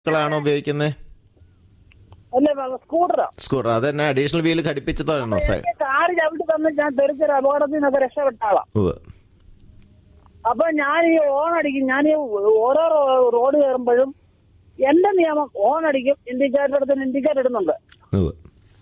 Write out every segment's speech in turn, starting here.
ാണോ ഉപയോഗിക്കുന്നത് അല്ല സ്കൂട്ടറോ സ്കൂട്ടർ അത് തന്നെ അഡീഷണൽ വീല് ഘടിപ്പിച്ചതാണോ സൈഡ് എനിക്ക് കാറ് ചവിട്ടി തന്ന് ഞാൻ തെറിച്ചൊരു അപകടത്തിൽ നിന്നൊക്കെ രക്ഷപ്പെട്ട ആളാ ഉവ്വ്. അപ്പൊ ഞാൻ ഈ ഓൺ അടിക്കും ഞാൻ ഈ ഓരോ റോ- റോഡ് കയറുമ്പോഴും എന്റെ നിയമം ഓൺ അടിക്കും ഇൻഡിക്കേറ്റർ എടുത്ത് ഇൻഡിക്കേറ്റർ ഇടുന്നുണ്ട് ഉവ്വ്.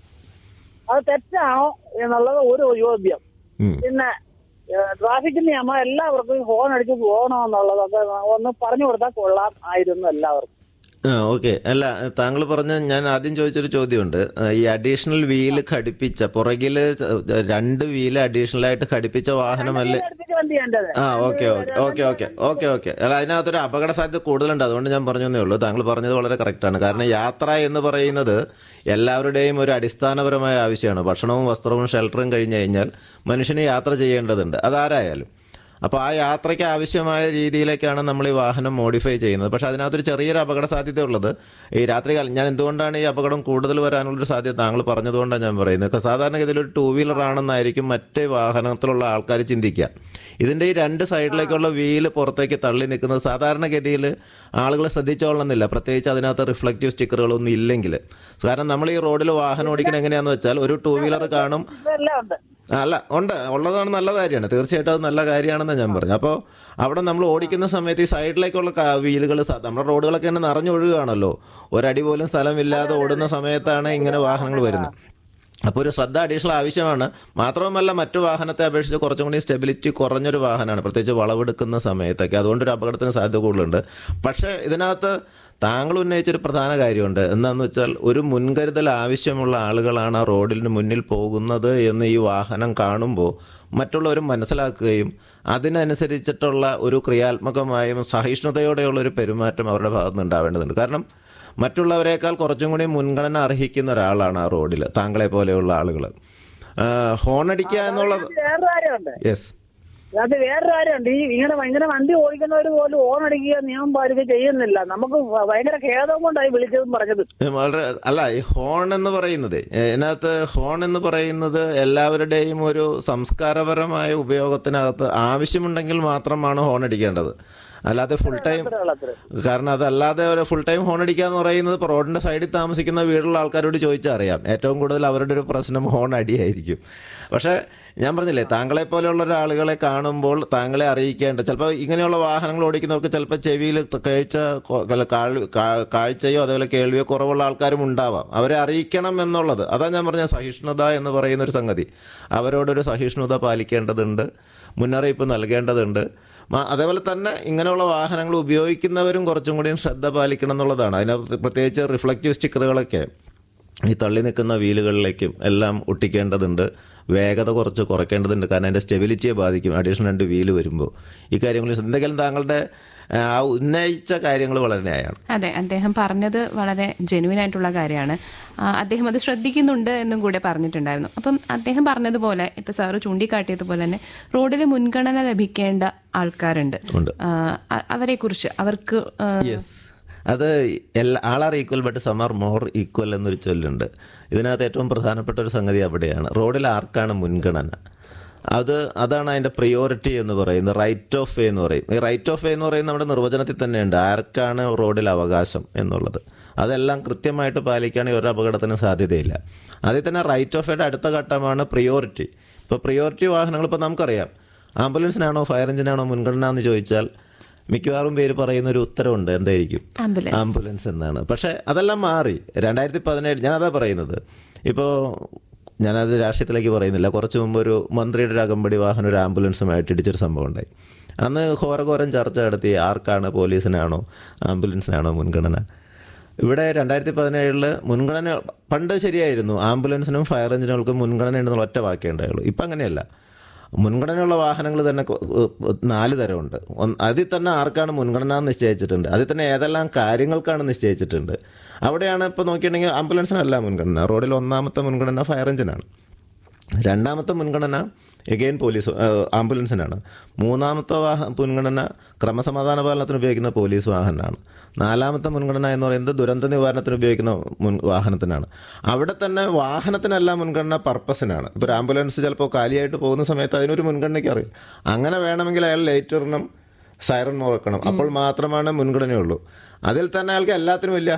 അത് തെറ്റാണോ എന്നുള്ളത് ഒരു ചോദ്യം ഉം. പിന്നെ ട്രാഫിക് നിയമം എല്ലാവർക്കും ഹോൺ അടിച്ച് പോകണോ എന്നുള്ളതൊക്കെ ഒന്ന് പറഞ്ഞു കൊടുത്താൽ കൊള്ളാം ആയിരുന്നു എല്ലാവർക്കും ആ ഓക്കെ അല്ല താങ്കൾ പറഞ്ഞ ഞാൻ ആദ്യം ചോദിച്ചൊരു ചോദ്യമുണ്ട് ആ, ഈ അഡീഷണൽ വീല് ഘടിപ്പിച്ച പുറകില് രണ്ട് വീല് അഡീഷണൽ ആയിട്ട് ഘടിപ്പിച്ച വാഹനമല്ലേ അടുപ്പിച്ച് വണ്ടി എന്റേത് ആ okay okay okay okay okay okay അല്ല അതിനകത്തൊരു അപകട സാധ്യത കൂടുതലുണ്ട് അതുകൊണ്ട് ഞാൻ പറഞ്ഞതേ ഉള്ളൂ താങ്കൾ പറഞ്ഞത് വളരെ കറക്റ്റാണ് കാരണം യാത്ര എന്ന് പറയുന്നത് എല്ലാവരുടെയും ഒരു അടിസ്ഥാനപരമായ ആവശ്യമാണ് ഭക്ഷണവും വസ്ത്രവും ഷെൽട്ടറും കഴിഞ്ഞു കഴിഞ്ഞാൽ മനുഷ്യന് യാത്ര ചെയ്യേണ്ടതുണ്ട് അതാരായാലും അപ്പോൾ ആ യാത്രയ്ക്ക് ആവശ്യമായ രീതിയിലേക്കാണ് നമ്മൾ ഈ വാഹനം മോഡിഫൈ ചെയ്യുന്നത് പക്ഷേ അതിനകത്തൊരു ചെറിയൊരു അപകട സാധ്യത ഉള്ളത് ഈ രാത്രി കാലം ഞാൻ എന്തുകൊണ്ടാണ് ഈ അപകടം കൂടുതൽ വരാനുള്ളൊരു സാധ്യത താങ്കൾ പറഞ്ഞതുകൊണ്ടാണ് ഞാൻ പറയുന്നത് സാധാരണഗതിയിൽ ഒരു ടൂ വീലർ ആണെന്നായിരിക്കും മറ്റേ വാഹനത്തിലുള്ള ആൾക്കാർ ചിന്തിക്കുക ഇതിൻ്റെ ഈ രണ്ട് സൈഡിലേക്കുള്ള വീല് പുറത്തേക്ക് തള്ളി നിൽക്കുന്നത് സാധാരണഗതിയിൽ ആളുകൾ ശ്രദ്ധിച്ചോളണമെന്നില്ല പ്രത്യേകിച്ച് അതിനകത്ത് റിഫ്ലക്റ്റീവ് സ്റ്റിക്കറുകളൊന്നും ഇല്ലെങ്കിൽ കാരണം നമ്മൾ ഈ റോഡിൽ വാഹനം ഓടിക്കണം എങ്ങനെയാണെന്ന് വെച്ചാൽ ഒരു ടൂ വീലർ കാണും ഇതെല്ലാം ഉണ്ട് അല്ല ഉണ്ട് ഉള്ളതാണ് നല്ല കാര്യമാണ് തീർച്ചയായിട്ടും അത് നല്ല കാര്യമാണെന്ന് ഞാൻ പറഞ്ഞു അപ്പോൾ അവിടെ നമ്മൾ ഓടിക്കുന്ന സമയത്ത് ഈ സൈഡിലേക്കുള്ള വീലുകൾ നമ്മുടെ റോഡുകളൊക്കെ തന്നെ നിറഞ്ഞൊഴുകുകയാണല്ലോ ഒരടി പോലും സ്ഥലമില്ലാതെ ഓടുന്ന സമയത്താണ് ഇങ്ങനെ വാഹനങ്ങൾ വരുന്നത് അപ്പോൾ ഒരു ശ്രദ്ധ അഡീഷണൽ ആവശ്യമാണ് മാത്രവുമല്ല മറ്റു വാഹനത്തെ അപേക്ഷിച്ച് കുറച്ചും കൂടി സ്റ്റെബിലിറ്റി കുറഞ്ഞൊരു വാഹനമാണ് പ്രത്യേകിച്ച് വളവെടുക്കുന്ന സമയത്തൊക്കെ അതുകൊണ്ടൊരു അപകടത്തിന് സാധ്യത കൂടുതലുണ്ട് പക്ഷേ ഇതിനകത്ത് താങ്കൾ ഉന്നയിച്ചൊരു പ്രധാന കാര്യമുണ്ട് എന്താണെന്ന് വെച്ചാൽ ഒരു മുൻകരുതൽ ആവശ്യമുള്ള ആളുകളാണ് ആ റോഡിന് മുന്നിൽ പോകുന്നത് എന്ന് ഈ വാഹനം കാണുമ്പോൾ മറ്റുള്ളവരും മനസ്സിലാക്കുകയും അതിനനുസരിച്ചിട്ടുള്ള ഒരു ക്രിയാത്മകമായും സഹിഷ്ണുതയോടെയുള്ള ഒരു പെരുമാറ്റം അവരുടെ ഭാഗത്ത് നിന്ന് ഉണ്ടാവേണ്ടതുണ്ട് കാരണം മറ്റുള്ളവരെക്കാൾ കുറച്ചും കൂടി മുൻഗണന അർഹിക്കുന്ന ഒരാളാണ് ആ റോഡിൽ താങ്കളെ പോലെയുള്ള ആളുകൾ ഹോൺ അടിക്കുക എന്നുള്ളത് വേറൊരു കാര്യമുണ്ട് യെസ് അത് വേറൊരു കാര്യമുണ്ട് ഈ ഇങ്ങനെ ഇങ്ങനെ വണ്ടി ഓടിക്കുന്നവർ പോലും ഓൺ അടിക്കുക നിയമം പാലിക്കുക ചെയ്യുന്നില്ല നമുക്ക് ഭയങ്കര ഖേദം കൊണ്ടായി വിളിച്ചതും പറഞ്ഞത് വളരെ അല്ല ഈ ഹോൺ എന്ന് പറയുന്നത് ഇതിനകത്ത് ഹോൺ എന്ന് പറയുന്നത് എല്ലാവരുടെയും ഒരു സംസ്കാരപരമായ ഉപയോഗത്തിനകത്ത് ആവശ്യമുണ്ടെങ്കിൽ മാത്രമാണ് ഹോൺ അടിക്കേണ്ടത് അല്ലാതെ ഫുൾ ടൈം അത്രേ ഉള്ളൂ, അത്രേ. കാരണം അതല്ലാതെ ഒരു ഫുൾ ടൈം ഹോൺ അടിക്കുക എന്ന് പറയുന്നത് ഇപ്പോൾ റോഡിൻ്റെ സൈഡിൽ താമസിക്കുന്ന വീടുള്ള ആൾക്കാരോട് ചോദിച്ചാൽ അറിയാം ഏറ്റവും കൂടുതൽ അവരുടെ ഒരു പ്രശ്നം ഹോൺ അടിയായിരിക്കും പക്ഷേ ഞാൻ പറഞ്ഞില്ലേ താങ്കളെ പോലെയുള്ള ഒരാളുകളെ കാണുമ്പോൾ താങ്കളെ അറിയിക്കേണ്ട ചിലപ്പോൾ ഇങ്ങനെയുള്ള വാഹനങ്ങൾ ഓടിക്കുന്നവർക്ക് ചിലപ്പോൾ ചെവിയിൽ കാഴ്ച കൊ- അല്ല, കാഴ്- കാ- കാഴ്ചയോ അതേപോലെ കേൾവിയോ കുറവുള്ള ആൾക്കാരും ഉണ്ടാവാം അവരെ അറിയിക്കണം എന്നുള്ളത് അതാ ഞാൻ പറഞ്ഞ സഹിഷ്ണുത എന്ന് പറയുന്ന ഒരു സംഗതി അവരോടൊരു സഹിഷ്ണുത പാലിക്കേണ്ടതുണ്ട് മുന്നറിയിപ്പ് നൽകേണ്ടതുണ്ട് മ- അതേപോലെ തന്നെ ഇങ്ങനെയുള്ള വാഹനങ്ങൾ ഉപയോഗിക്കുന്നവരും കുറച്ചും കൂടിയും ശ്രദ്ധ പാലിക്കണം എന്നുള്ളതാണ് അതിനകത്ത് പ്രത്യേകിച്ച് റിഫ്ലക്റ്റീവ് സ്റ്റിക്കറുകളൊക്കെ ഈ തള്ളി നിൽക്കുന്ന വീലുകളിലേക്കും എല്ലാം ഒട്ടിക്കേണ്ടതുണ്ട് വേഗത കുറച്ച് കുറയ്ക്കേണ്ടതുണ്ട് കാരണം അതിൻ്റെ സ്റ്റെബിലിറ്റിയെ ബാധിക്കും അഡീഷണൽ രണ്ട് വീല് വരുമ്പോൾ ഈ കാര്യങ്ങൾ എന്തെങ്കിലും താങ്കളുടെ ആ ഉന്നയിച്ച കാര്യങ്ങൾ വളരെ ന്യായമാണ് അതെ അദ്ദേഹം പറഞ്ഞത് വളരെ ജെനുവിൻ ആയിട്ടുള്ള കാര്യമാണ് ആ, അദ്ദേഹം അത് ശ്രദ്ധിക്കുന്നുണ്ട് എന്നും കൂടെ പറഞ്ഞിട്ടുണ്ടായിരുന്നു അപ്പം അദ്ദേഹം പറഞ്ഞതുപോലെ ഇപ്പൊ സാറ് ചൂണ്ടിക്കാട്ടിയതുപോലെ തന്നെ റോഡിൽ മുൻഗണന ലഭിക്കേണ്ട ആൾക്കാരുണ്ട് ഉണ്ട് അവരെ കുറിച്ച് അവർക്ക് ആ, യെസ് അത് എല്ലാ all are equal but some are more equal എന്നൊരു ചൊല്ലുണ്ട് ഇതിനകത്ത് ഏറ്റവും പ്രധാനപ്പെട്ട ഒരു സംഗതി അവിടെയാണ് റോഡിൽ ആർക്കാണ് മുൻഗണന അത് അതാണ് അതിൻ്റെ പ്രിയോറിറ്റി എന്ന് പറയുന്നത് റൈറ്റ് ഓഫ് വേ എന്ന് പറയും ഈ റൈറ്റ് ഓഫ് വേ എന്ന് പറയുന്നത് നമ്മുടെ നിർവചനത്തിൽ തന്നെയുണ്ട് ആർക്കാണ് റോഡിൽ അവകാശം എന്നുള്ളത് അതെല്ലാം കൃത്യമായിട്ട് പാലിക്കുകയാണെങ്കിൽ ഒരു അപകടത്തിന് സാധ്യതയില്ല അതിൽ തന്നെ റൈറ്റ് ഓഫ് വേയുടെ അടുത്ത ഘട്ടമാണ് പ്രിയോറിറ്റി ഇപ്പോൾ പ്രിയോറിറ്റി വാഹനങ്ങൾ ഇപ്പോൾ നമുക്കറിയാം ആംബുലൻസിനാണോ ഫയർ എഞ്ചിനാണോ മുൻഗണന എന്ന് ചോദിച്ചാൽ മിക്കവാറും പേര് പറയുന്ന ഒരു ഉത്തരവുണ്ട് എന്തായിരിക്കും ആംബുലൻസ് ആംബുലൻസ് എന്നാണ് പക്ഷേ അതെല്ലാം മാറി രണ്ടായിരത്തി പതിനേഴ് ഞാനതാ പറയുന്നത് ഇപ്പോൾ ഞാനത് രാഷ്ട്രീയത്തിലേക്ക് പറയുന്നില്ല കുറച്ച് മുമ്പ് ഒരു മന്ത്രിയുടെ ഒരു അകമ്പടി വാഹനം ഒരു ആംബുലൻസുമായിട്ട് ഇടിച്ചൊരു സംഭവം ഉണ്ടായി അന്ന് ഘോരഘോരം ചർച്ച നടത്തി ആർക്കാണ് പോലീസിനാണോ ആംബുലൻസിനാണോ മുൻഗണന ഇവിടെ രണ്ടായിരത്തി പതിനേഴില് മുൻഗണന പണ്ട് ശരിയായിരുന്നു ആംബുലൻസിനും ഫയർ എഞ്ചിനുകൾക്കും മുൻഗണന ഉണ്ടെന്നുള്ള ഒറ്റ വാക്കേ ഉണ്ടായുള്ളൂ ഇപ്പം അങ്ങനെയല്ല മുൻഗണനയുള്ള വാഹനങ്ങൾ തന്നെ കൊ- ഏഹ് നാല് തരമുണ്ട് ഒന്ന് അതിൽ തന്നെ ആർക്കാണ് മുൻഗണന എന്ന് നിശ്ചയിച്ചിട്ടുണ്ട് അതിൽ തന്നെ ഏതെല്ലാം കാര്യങ്ങൾക്കാണ് നിശ്ചയിച്ചിട്ടുണ്ട് അവിടെയാണ് ഇപ്പോൾ നോക്കിയിട്ടുണ്ടെങ്കിൽ ആംബുലൻസിനല്ല മുൻഗണന റോഡിൽ ഒന്നാമത്തെ മുൻഗണന ഫയർ എഞ്ചിനാണ് രണ്ടാമത്തെ മുൻഗണന എഗെയിൻ പോലീസ് ഏഹ്, ആംബുലൻസിനാണ് മൂന്നാമത്തെ വാഹ മുൻഗണന ക്രമസമാധാന പാലനത്തിന് ഉപയോഗിക്കുന്ന പോലീസ് വാഹനമാണ് നാലാമത്തെ മുൻഗണന എന്ന് പറയുന്നത് ദുരന്ത നിവാരണത്തിന് ഉപയോഗിക്കുന്ന മുൻ വാഹനത്തിനാണ് അവിടെ തന്നെ വാഹനത്തിനല്ല മുൻഗണന പർപ്പസിനാണ് ഇപ്പോൾ ഒരു ആംബുലൻസ് ചിലപ്പോൾ കാലിയായിട്ട് പോകുന്ന സമയത്ത് അതിനൊരു മുൻഗണനയ്ക്ക് അറിയും അങ്ങനെ വേണമെങ്കിൽ അയാൾ ലേറ്റ് ഇടണം സൈറൺ മുഴക്കണം അപ്പോൾ മാത്രമാണ് മുൻഗണനയുള്ളൂ അതിൽ തന്നെ അയാൾക്ക് എല്ലാത്തിനും വലിയ